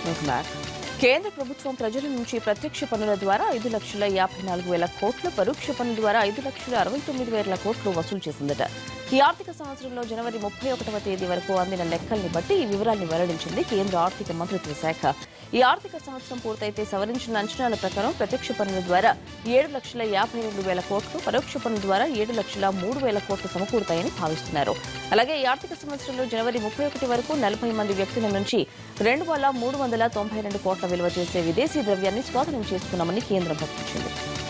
welcome back కేంద్ర ప్రభుత్వం ప్రజల నుంచి ప్రత్యక్ష పన్నుల ద్వారా ఐదు లక్షల యాభై నాలుగు వేల కోట్లు పరోక్ష పన్నుల ద్వారా ఐదు లక్షల అరవై తొమ్మిది వేల కోట్లు వసూలు చేసిందట ఈ ఆర్థిక సంవత్సరంలో జనవరి ముప్పై ఒకటవ తేదీ వరకు అందిన లెక్కల్ని బట్టి ఈ వివరాల్ని వెల్లడించింది కేంద్ర ఆర్థిక మంత్రిత్వ శాఖ ఈ ఆర్థిక సంవత్సరం పూర్తయితే సవరించిన అంచనాల ప్రకారం ప్రత్యక్ష పన్నుల ద్వారా ఏడు లక్షల యాభై రెండు వేల కోట్లు పరోక్ష పన్నుల ద్వారా ఏడు లక్షల మూడు వేల కోట్లు సమకూరుతాయని భావిస్తున్నారు అలాగే ఈ ఆర్థిక సంవత్సరంలో జనవరి ముప్పై ఒకటి వరకు నలభై మంది వ్యక్తుల నుంచి రెండు వేల మూడు వందల తొంభై రెండు కోట్ల విలువ చేసే విదేశీ ద్రవ్యాన్ని స్వాధీనం చేసుకున్నామని కేంద్రం ప్రకటించింది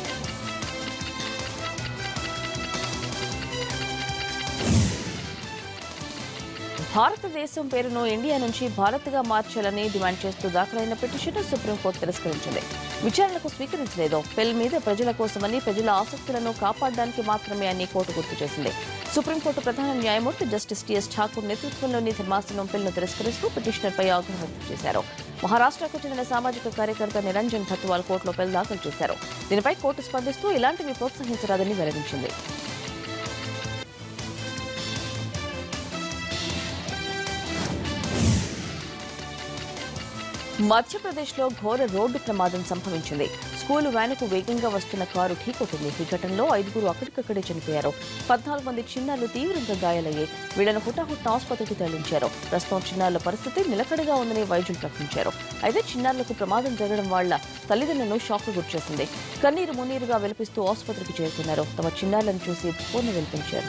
భారతదేశం పేరును ఇండియా నుంచి భారత్గా మార్చాలని డిమాండ్ చేస్తూ దాఖలైన పిటిషన్ సుప్రీంకోర్టు తిరస్కరించింది విచారణకు స్వీకరించలేదు పెల్ మీద ప్రజల కోసమని ప్రజల ఆసక్తులను కాపాడడానికి మాత్రమే అని కోర్టు గుర్తు చేసింది సుప్రీంకోర్టు ప్రధాన న్యాయమూర్తి జస్టిస్ టిఎస్ ఠాకూర్ నేతృత్వంలోని ధర్మాసనం పిల్ను తిరస్కరిస్తూ పిటిషనర్పై ఆగ్రహం వ్యక్తం చేశారు మహారాష్ట్రకు చెందిన సామాజిక కార్యకర్త నిరంజన్ భత్వాల్ కోర్టులో పిల్ దాఖలు చేశారు దీనిపై కోర్టు స్పందిస్తూ ఇలాంటివి ప్రోత్సహించరాదని వెల్లడించింది మధ్యప్రదేశ్లో ఘోర రోడ్డు ప్రమాదం సంభవించింది స్కూలు వ్యానుకు వేగంగా వస్తున్న కారు ఢీకొట్టింది ఈ ఘటనలో ఐదుగురు అక్కడికక్కడే చనిపోయారు పద్నాలుగు మంది చిన్నారులు తీవ్రంగా గాయాలయ్యాయి వీళ్లను హుటాహుట్న ఆసుపత్రికి తరలించారు ప్రస్తుతం చిన్నారుల పరిస్థితి నిలకడగా ఉందని వైద్యులు ప్రకటించారు అయితే చిన్నారులకు ప్రమాదం జరగడం వాళ్ల తల్లిదండ్రులను షాక్ గురిచేసింది కన్నీరు మున్నీరుగా విలపిస్తూ ఆసుపత్రికి చేరుకున్నారు తమ చిన్నారులను చూసి పూర్ణ విలిపించారు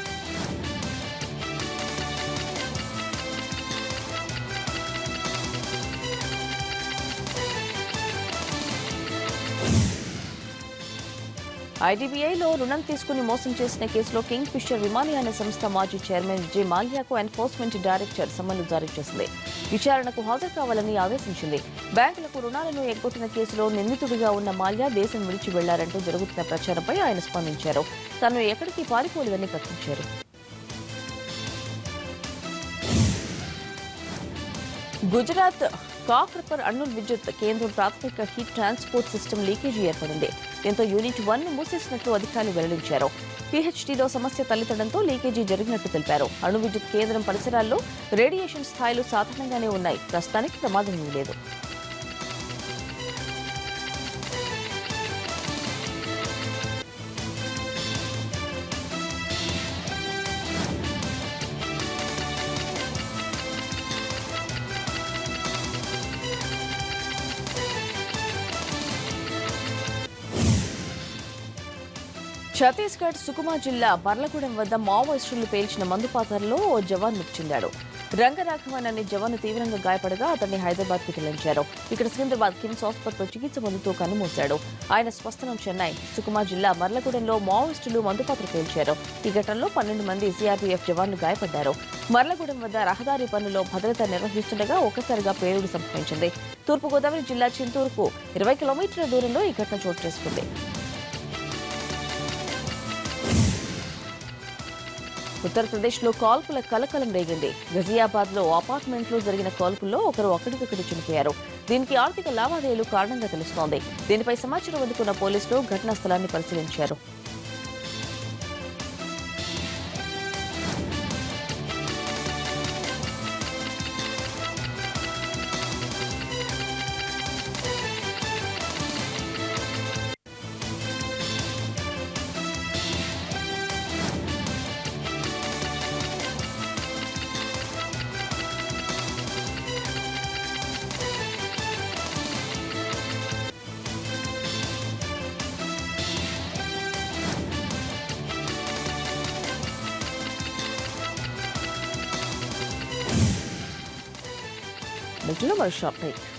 ఐడీబీఐలో రుణం తీసుకుని మోసం చేసిన కేసులో కింగ్ ఫిషర్ విమానయాన సంస్థ మాజీ చైర్మన్ విజయ్ మాల్యాకు ఎన్ఫోర్స్మెంట్ డైరెక్టర్ సమన్లు జారీ చేసింది విచారణకు హాజరు కావాలని ఆదేశించింది బ్యాంకులకు రుణాలను ఎగ్గొట్టిన కేసులో నిందితుడిగా ఉన్న మాల్యా దేశం విడిచి వెళ్లారంటూ జరుగుతున్న ప్రచారంపై ఆయన స్పందించారు తాను ఎక్కడికి పారిపోలేదని ప్రకటించారు గుజరాత్ కాక్రపర్ అణుల్ విద్యుత్ కేంద్రం ప్రాథమిక హీట్ ట్రాన్స్పోర్ట్ సిస్టమ్ లీకేజీ ఏర్పడింది దీంతో యూనిట్ వన్ మూసేసినట్లు అధికారులు వెల్లడించారు పీహెచ్డీలో సమస్య తలెత్తడంతో లీకేజీ జరిగినట్టు తెలిపారు అణు విద్యుత్ కేంద్రం పరిసరాల్లో రేడియేషన్ స్థాయిలు సాధారణంగానే ఉన్నాయి ప్రస్తుతానికి ప్రమాదం ఏమీ లేదు ఛత్తీస్గఢ్ సుకుమా జిల్లా బర్లగూడెం వద్ద మావోయిస్టులు పేల్చిన మందుపాతరలో ఓ జవాన్ మృతి చెందాడు రంగరాఘవన్ అనే జవాను తీవ్రంగా గాయపడగా అతన్ని హైదరాబాద్ కు తరలించారు ఇక్కడ సికింద్రాబాద్ కిమ్స్ ఆసుపత్రిలో చికిత్స పొందుతూ కన్నుమూశాడు ఆయన స్వస్థలం చెన్నై సుకుమా జిల్లా మర్లగూడెంలో మావోయిస్టులు మందుపాత్ర పేల్చారు ఈ ఘటనలో పన్నెండు మంది సీఆర్పీఎఫ్ జవాన్లు గాయపడ్డారు మర్లగూడెం వద్ద రహదారి పనుల్లో భద్రత నిర్వహిస్తుండగా ఒక్కసారిగా పేలుడు సంభవించింది తూర్పుగోదావరి జిల్లా చింతూరుకు ఇరవై కిలోమీటర్ల దూరంలో ఈ ఘటన చోటు చేసుకుంది ఉత్తరప్రదేశ్లో కాల్పుల కలకలం రేగింది గజియాబాద్ లో అపార్ట్మెంట్ లో జరిగిన కాల్పుల్లో ఒకరు అక్కడికక్కడ చనిపోయారు దీనికి ఆర్థిక లావాదేవీలు కారణంగా తెలుస్తోంది దీనిపై సమాచారం అందుకున్న పోలీసులు ఘటనా స్థలాన్ని పరిశీలించారు మిగిలిన వర్షాప్